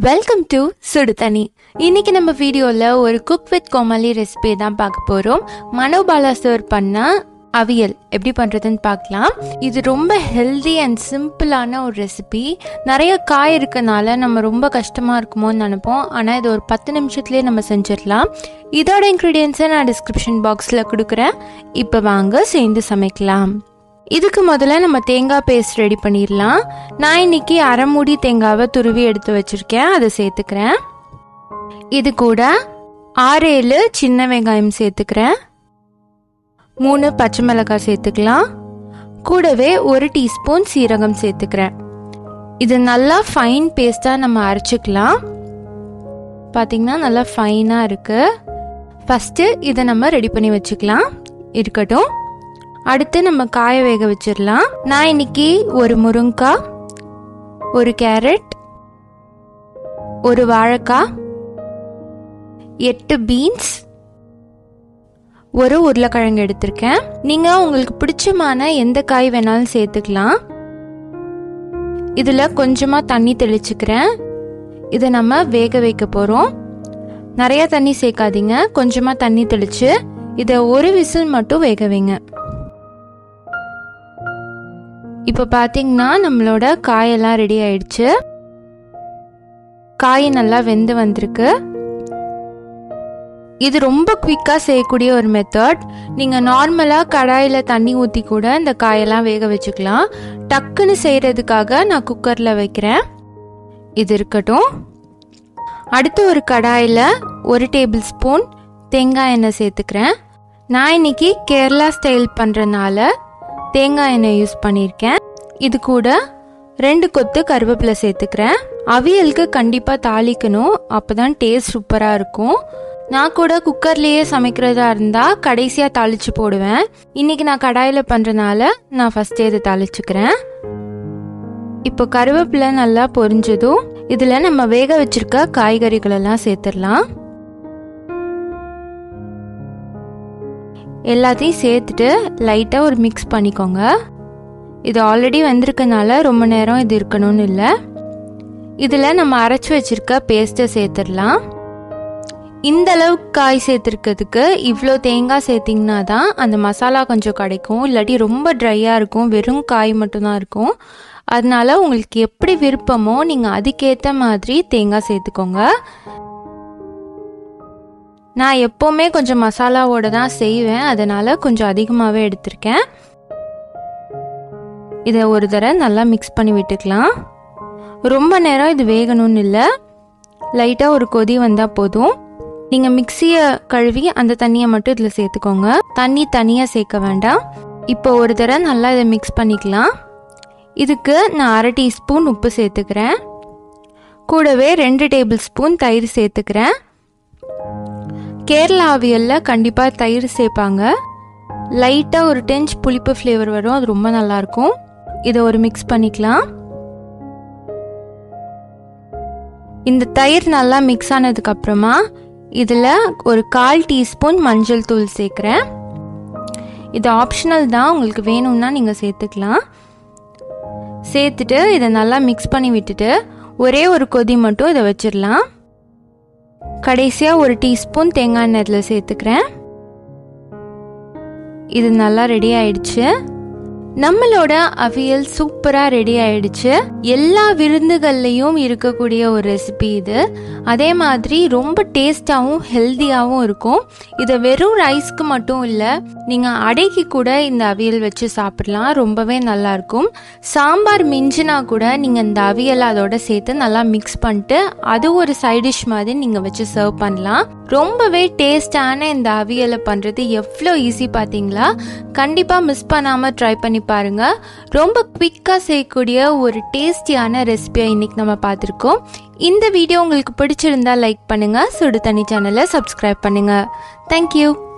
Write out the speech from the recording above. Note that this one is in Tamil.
வெல்கம் டு சுடு தண்ணி இன்னைக்கு நம்ம வீடியோவில் ஒரு குக் வித் கோமாளி ரெசிபி தான் பார்க்க போகிறோம் மனோபாலா சார் பண்ண அவியல் எப்படி பண்ணுறதுன்னு பார்க்கலாம் இது ரொம்ப ஹெல்தி அண்ட் சிம்பிளான ஒரு ரெசிபி நிறைய காய் இருக்கனால நம்ம ரொம்ப கஷ்டமாக இருக்குமோன்னு நினைப்போம் ஆனால் இது ஒரு பத்து நிமிஷத்துலேயே நம்ம செஞ்சிடலாம் இதோட இன்க்ரீடியன்ஸை நான் டிஸ்கிரிப்ஷன் பாக்ஸில் கொடுக்குறேன் இப்போ வாங்க சேர்ந்து சமைக்கலாம் இதுக்கு முதல்ல நம்ம தேங்காய் பேஸ்ட் ரெடி பண்ணிடலாம் நான் இன்னைக்கு அரை மூடி தேங்காவை துருவி எடுத்து வச்சிருக்கேன் அதை சேர்த்துக்கிறேன் இது கூட ஆறு ஏழு சின்ன வெங்காயம் சேர்த்துக்கிறேன் மூணு பச்சை மிளகாய் சேர்த்துக்கலாம் கூடவே ஒரு டீஸ்பூன் சீரகம் சேர்த்துக்கிறேன் இது நல்லா ஃபைன் பேஸ்ட்டாக நம்ம அரைச்சிக்கலாம் பார்த்தீங்கன்னா நல்லா ஃபைனாக இருக்குது ஃபஸ்ட்டு இதை நம்ம ரெடி பண்ணி வச்சுக்கலாம் இருக்கட்டும் அடுத்து நம்ம காய வேக வச்சிடலாம் நான் இன்னைக்கு ஒரு முருங்காய் ஒரு கேரட் ஒரு வாழைக்காய் எட்டு பீன்ஸ் ஒரு உருளைக்கிழங்கு எடுத்திருக்கேன் நீங்க உங்களுக்கு பிடிச்சமான எந்த காய் வேணாலும் சேர்த்துக்கலாம் இதுல கொஞ்சமா தண்ணி தெளிச்சுக்கிறேன் இதை நம்ம வேக வைக்க போறோம் நிறைய தண்ணி சேர்க்காதீங்க கொஞ்சமா தண்ணி தெளிச்சு இதை ஒரு விசில் மட்டும் வேக வைங்க இப்போ பார்த்தீங்கன்னா நம்மளோட காயெல்லாம் ரெடி ஆயிடுச்சு காய் நல்லா வெந்து வந்திருக்கு இது ரொம்ப குவிக்காக செய்யக்கூடிய ஒரு மெத்தட் நீங்கள் நார்மலாக கடாயில் தண்ணி ஊற்றி கூட இந்த காயெல்லாம் வேக வச்சுக்கலாம் டக்குன்னு செய்கிறதுக்காக நான் குக்கரில் வைக்கிறேன் இது இருக்கட்டும் அடுத்து ஒரு கடாயில் ஒரு டேபிள் ஸ்பூன் தேங்காய் எண்ணெய் சேர்த்துக்கிறேன் நான் இன்னைக்கு கேரளா ஸ்டைல் பண்ணுறனால தேங்காய் எண்ணெய் யூஸ் பண்ணியிருக்கேன் இது கூட ரெண்டு கொத்து கருவேப்பிலை சேர்த்துக்கிறேன் அவியலுக்கு கண்டிப்பாக தாளிக்கணும் அப்போ தான் டேஸ்ட் சூப்பராக இருக்கும் நான் கூட குக்கர்லேயே சமைக்கிறதா இருந்தால் கடைசியாக தாளித்து போடுவேன் இன்னைக்கு நான் கடாயில் பண்ணுறனால நான் ஃபஸ்ட்டே இதை தாளிச்சுக்கிறேன் இப்போ கருவேப்பிலை நல்லா பொரிஞ்சதும் இதில் நம்ம வேக வச்சிருக்க காய்கறிகளெல்லாம் சேர்த்துடலாம் எல்லாத்தையும் சேர்த்துட்டு லைட்டாக ஒரு மிக்ஸ் பண்ணிக்கோங்க இது ஆல்ரெடி வந்திருக்கனால ரொம்ப நேரம் இது இருக்கணும்னு இல்லை இதில் நம்ம அரைச்சி வச்சிருக்க பேஸ்ட்டை சேர்த்துடலாம் இந்த அளவுக்கு காய் சேர்த்துருக்கிறதுக்கு இவ்வளோ தேங்காய் சேர்த்திங்கன்னா தான் அந்த மசாலா கொஞ்சம் கிடைக்கும் இல்லாட்டி ரொம்ப ட்ரையாக இருக்கும் வெறும் காய் மட்டும்தான் இருக்கும் அதனால உங்களுக்கு எப்படி விருப்பமோ நீங்கள் அதுக்கேற்ற மாதிரி தேங்காய் சேர்த்துக்கோங்க நான் எப்போவுமே கொஞ்சம் மசாலாவோட தான் செய்வேன் அதனால் கொஞ்சம் அதிகமாகவே எடுத்திருக்கேன் இதை ஒரு தடவை நல்லா மிக்ஸ் பண்ணி விட்டுக்கலாம் ரொம்ப நேரம் இது வேகணும்னு இல்லை லைட்டாக ஒரு கொதி வந்தால் போதும் நீங்கள் மிக்சியை கழுவி அந்த தண்ணியை மட்டும் இதில் சேர்த்துக்கோங்க தண்ணி தனியாக சேர்க்க வேண்டாம் இப்போ ஒரு தடவை நல்லா இதை மிக்ஸ் பண்ணிக்கலாம் இதுக்கு நான் அரை டீஸ்பூன் உப்பு சேர்த்துக்கிறேன் கூடவே ரெண்டு டேபிள் ஸ்பூன் தயிர் சேர்த்துக்கிறேன் கேரளா அவியலில் கண்டிப்பாக தயிர் சேர்ப்பாங்க லைட்டாக ஒரு டென்ச் புளிப்பு ஃப்ளேவர் வரும் அது ரொம்ப நல்லாயிருக்கும் இதை ஒரு மிக்ஸ் பண்ணிக்கலாம் இந்த தயிர் நல்லா மிக்ஸ் ஆனதுக்கு அப்புறமா இதில் ஒரு கால் டீஸ்பூன் மஞ்சள் தூள் சேர்க்குறேன் இது ஆப்ஷனல் தான் உங்களுக்கு வேணும்னா நீங்கள் சேர்த்துக்கலாம் சேர்த்துட்டு இதை நல்லா மிக்ஸ் பண்ணி விட்டுட்டு ஒரே ஒரு கொதி மட்டும் இதை வச்சிடலாம் கடைசியாக ஒரு டீஸ்பூன் தேங்காய் எண்ணெய் இதில் சேர்த்துக்கிறேன் இது நல்லா ரெடி ஆயிடுச்சு நம்மளோட அவியல் சூப்பராக ரெடி ஆயிடுச்சு எல்லா விருந்துகள்லையும் இருக்கக்கூடிய ஒரு ரெசிபி இது அதே மாதிரி ரொம்ப டேஸ்டாகவும் ஹெல்த்தியாகவும் இருக்கும் இதை வெறும் ரைஸ்க்கு மட்டும் இல்லை நீங்கள் அடைக்கு கூட இந்த அவியல் வச்சு சாப்பிடலாம் ரொம்பவே நல்லாயிருக்கும் சாம்பார் மிஞ்சினா கூட நீங்கள் இந்த அவியலை அதோட சேர்த்து நல்லா மிக்ஸ் பண்ணிட்டு அது ஒரு சைட் டிஷ் மாதிரி நீங்கள் வச்சு சர்வ் பண்ணலாம் ரொம்பவே டேஸ்டான இந்த அவியலை பண்ணுறது எவ்வளோ ஈஸி பார்த்தீங்களா கண்டிப்பாக மிஸ் பண்ணாமல் ட்ரை பண்ணி பாருங்க ரொம்ப குவிக்காக செய்யக்கூடிய ஒரு டேஸ்டியான ரெசிபியை இன்னைக்கு நம்ம பார்த்துருக்கோம் இந்த வீடியோ உங்களுக்கு பிடிச்சிருந்தா லைக் பண்ணுங்க சுடு தண்ணி சேனலை சப்ஸ்கிரைப் பண்ணுங்க தேங்க்யூ